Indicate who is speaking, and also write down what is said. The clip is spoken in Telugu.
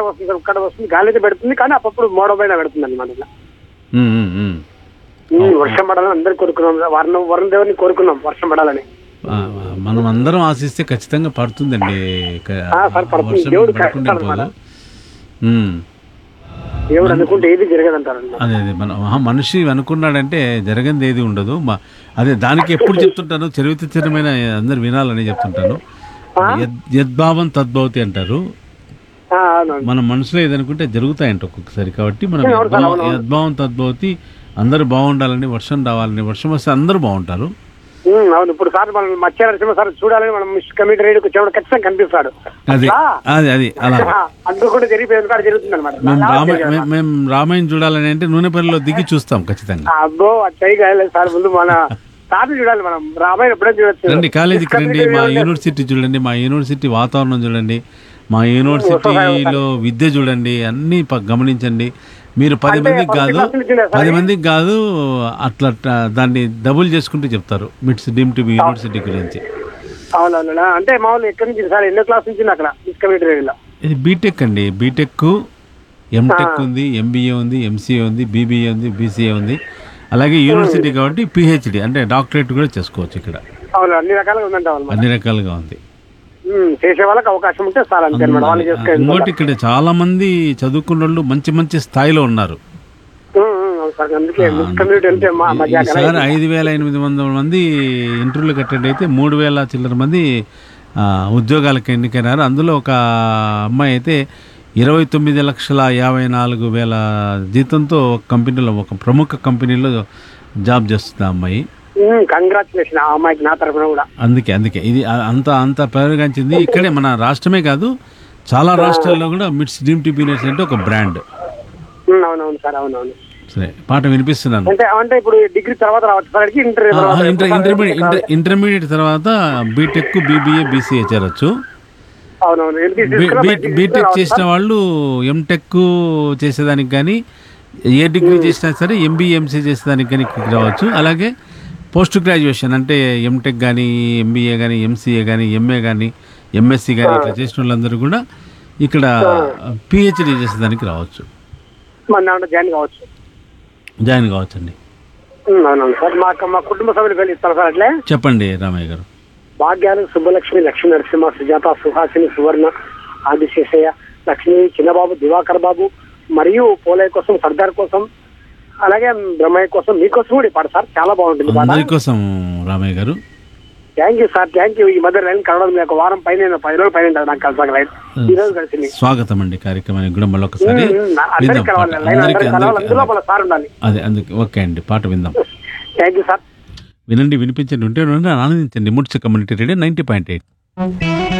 Speaker 1: వస్తుంది సార్ ఇక్కడ వస్తుంది గాలి అయితే పెడుతుంది కానీ అప్పుడు మోడ పైన పెడుతుంది అనమాట ఇట్లా
Speaker 2: ఉమ్, ఉమ్, ఉమ్.
Speaker 1: ఉమ్, వర్షం పడాలని అందరు కోరుకున్నాం వర్ణం వరుణ దేవుని కోరుకున్నాం వర్షం పడాలని
Speaker 2: ఆ, మనం అందరం ఆశిస్తే ఖచ్చితంగా పడుతుందండి క-
Speaker 1: ఆ, సార్, పడుతుంది.
Speaker 2: వర్షం
Speaker 1: దేవుడు
Speaker 2: పడకుండా
Speaker 1: కష్టాలు
Speaker 2: పోదు
Speaker 1: మన.
Speaker 2: ఉమ్.
Speaker 1: దేవుడు అనుకుంటే ఏది జరగదంటారు
Speaker 2: అదే అదే మన ఆ మనిషి అనుకున్నాడంటే జరగంది ఏది ఉండదు మా అదే దానికి ఎప్పుడు చెప్తుంటాను చరిత్రమైన అందరు వినాలని చెప్తుంటాను యద్- యద్భావం తద్భవతి అంటారు
Speaker 1: ఆ, అవునవును
Speaker 2: మన మనసులో ఏదనుకుంటే జరుగుతాయంట ఒక్కొక్కసారి కాబట్టి మనం
Speaker 1: అవును సార్,
Speaker 2: యద్భావం
Speaker 1: అవును, అవును.
Speaker 2: యద్భావం తద్భవతి అందరూ బాగుండాలని వర్షం రావాలని వర్షం వస్తే అందరూ బాగుంటారు
Speaker 1: ఉమ్, అవును ఇప్పుడు సార్ మనం మత్స్య నరసింహ సార్ చూడాలని మనం మిస్ కమిటీ రేడియోకి వచ్చినప్పుడు ఖచ్చితంగా కనిపిస్తాడు
Speaker 2: అది
Speaker 1: అట్లా,
Speaker 2: అది అది అలా
Speaker 1: ఆ, అందుకుంటే జరిగిపోయింది కూడా జరుగుతుంది అనమాట
Speaker 2: మేము రామ మేము- మేము రామాయణం చూడాలని అంటే నూనెపల్లిలో దిగి చూస్తాం ఖచ్చితంగా
Speaker 1: అబ్బో అది కాలేదు సార్ ముందు మన తాత చూడాలి మనం రామాయణ ఎప్పుడైనా చూడొచ్చు
Speaker 2: రండి కాలేజీకి
Speaker 1: మిస్
Speaker 2: రండి
Speaker 1: కమిటీ
Speaker 2: మా
Speaker 1: రేడియో
Speaker 2: యూనివర్సిటీ చూడండి మా యూనివర్సిటీ వాతావరణం చూడండి మా యూనివర్సిటీలో విద్య చూడండి అన్ని ప- గమనించండి మీరు పది
Speaker 1: అంటే
Speaker 2: మందికి
Speaker 1: ఫస్ట్
Speaker 2: కాదు
Speaker 1: క్లాస్ నుంచి ఉందా సార్
Speaker 2: పది
Speaker 1: ఇది?
Speaker 2: మందికి కాదు అట్లా అట్లా దాన్ని డబుల్ చేసుకుంటూ చెప్తారు మిట్స్ డీమ్ టు యూనివర్సిటీ గురించి
Speaker 1: అవునవును అంటే మామూలు ఎక్కడి నుంచి సార్ ఎన్నో క్లాస్ నుంచి ఉంది అక్కడ మిస్ కమిటీ రేడియోలో
Speaker 2: ఇది బీటెక్ అండి బీటెక్ ఎంటెక్ ఉంది ఎంబీఏ ఉంది ఎంసీఏ ఉంది బీబీఏ ఉంది బీసీఏ ఉంది అలాగే యూనివర్సిటీ కాబట్టి పిహెచ్డి అంటే డాక్టరేట్ కూడా చేసుకోవచ్చు ఇక్కడ
Speaker 1: అవును అన్ని రకాలుగా ఉందంట వాళ్ళు
Speaker 2: అన్ని రకాలుగా ఉంది
Speaker 1: ఉమ్, చేసే వాళ్ళకి అవకాశం ఉంటే సార్ అంతే అనమాట వాళ్ళు
Speaker 2: ఇంకోటి
Speaker 1: చేసుకోవాలి
Speaker 2: ఇక్కడ చాలా మంది చదువుకున్న వాళ్ళు మంచి మంచి స్థాయిలో ఉన్నారు
Speaker 1: ఉమ్, ఉమ్, అవును సార్ అందుకే మిస్ కమ్యూనిటీ అంటే మా మా జాగా
Speaker 2: ఈసారి ఐదు వేల ఎనిమిది వందల మంది ఇంటర్వ్యూలకు అటెండ్ అయితే మూడు వేల చిల్లర మంది ఆ, ఉద్యోగాలకు ఎన్నికైనారు అందులో ఒక అమ్మాయి అయితే ఇరవై తొమ్మిది లక్షల యాభై నాలుగు వేల జీతంతో ఒక కంపెనీలో ఒక ప్రముఖ కంపెనీలో జాబ్ చేస్తుంది ఆ అమ్మాయి
Speaker 1: కంగ్రాచులేషన్ ఆ అమ్మాయికి నా తరఫున కూడా
Speaker 2: అందుకే అందుకే ఇది ఆ- అంత అంత పేరుగాంచింది ఇక్కడే మన రాష్ట్రమే కాదు చాలా రాష్ట్రాల్లో కూడా మిట్స్ డీమ్ టీ పీనట్స్ అంటే ఒక బ్రాండ్
Speaker 1: ఉమ్, అవునవును సార్ అవునవును
Speaker 2: సరే పాట వినిపిస్తున్నాను
Speaker 1: అంటే అంటే ఇప్పుడు డిగ్రీ తర్వాత రావచ్చు సార్ అడిగి ఇంటర్
Speaker 2: ఆ,
Speaker 1: తర్వాత
Speaker 2: ఇంటర్ ఇంటర్మీడియట్ ఇంటర్ ఇంటర్మీడియట్ తర్వాత బీటెక్ బీబీఏ బీసీఏ చేరొచ్చు
Speaker 1: అవునవును ఎల్కేజీ
Speaker 2: బీ-
Speaker 1: తీసుకున్నా,
Speaker 2: బీ-
Speaker 1: బయటికి
Speaker 2: బీటెక్
Speaker 1: తీసుకుని
Speaker 2: చేసిన
Speaker 1: రావచ్చు
Speaker 2: వాళ్ళు ఎంటెక్ చేసేదానికి కానీ ఏ డిగ్రీ చేసినా సరే ఎంబీఏ ఎంసీ చేసేదానికి కానీ ఇక్కడికి రావచ్చు అలాగే పోస్ట్ గ్రాడ్యుయేషన్ అంటే ఎంటెక్ కానీ ఎంబీఏ కానీ ఎంసీఏ కానీ ఎంఏ కానీ ఎంఎస్సి కానీ ఇట్లా చేసిన వాళ్ళందరూ కూడా ఇక్కడ పిహెచ్డి చేసేదానికి రావచ్చు
Speaker 1: సార్. మన దాంట్లో జాయిన్ కావచ్చు
Speaker 2: జాయిన్ కావచ్చండి
Speaker 1: ఉమ్, అవునవును సార్ మా మా కుటుంబ సభ్యులు వెళ్ళి ఇస్తారు సార్ అట్లే
Speaker 2: చెప్పండి రామయ్య గారు
Speaker 1: భాగ్యాలు సుబ్బలక్ష్మి లక్ష్మీ నరసింహ సుజాత సుహాసిని సువర్ణ ఆదిశేషయ్య లక్ష్మి చిన్నబాబు దివాకర్ బాబు మరియు పోలయ్య కోసం సర్దార్ కోసం అలాగే బ్రహ్మయ్య కోసం మీకోసం కూడా ఈ పాట సార్ చాలా బాగుంటుంది పాట
Speaker 2: అందరి కోసం రామయ్య గారు
Speaker 1: thank you sir thank you ఈ మధ్య లైన్ కలవడం మీకు ఒక వారం పైన పది రోజులు పైన ఉంటుంది నాకు కలిసాక లైన్ ఈ రోజు కలిసింది
Speaker 2: స్వాగతం అండి కార్యక్రమానికి కూడా మళ్ళీ ఒకసారి
Speaker 1: ఉమ్, ఉమ్, అందరికీ
Speaker 2: విందాం
Speaker 1: కలవాలి
Speaker 2: పాట.
Speaker 1: లైన్
Speaker 2: అందరికీ
Speaker 1: అందరికీ కలవాలి
Speaker 2: అందరికీ
Speaker 1: అందులో మన సార్ ఉండాలి
Speaker 2: అదే అందుకే ఓకే అండి పాట విందాం
Speaker 1: థ్యాంక్ యూ సార్
Speaker 2: వినండి వినిపించండి ఉంటే ఉండండి, ఆనందించండి ముడ్చ community radio ninety point eight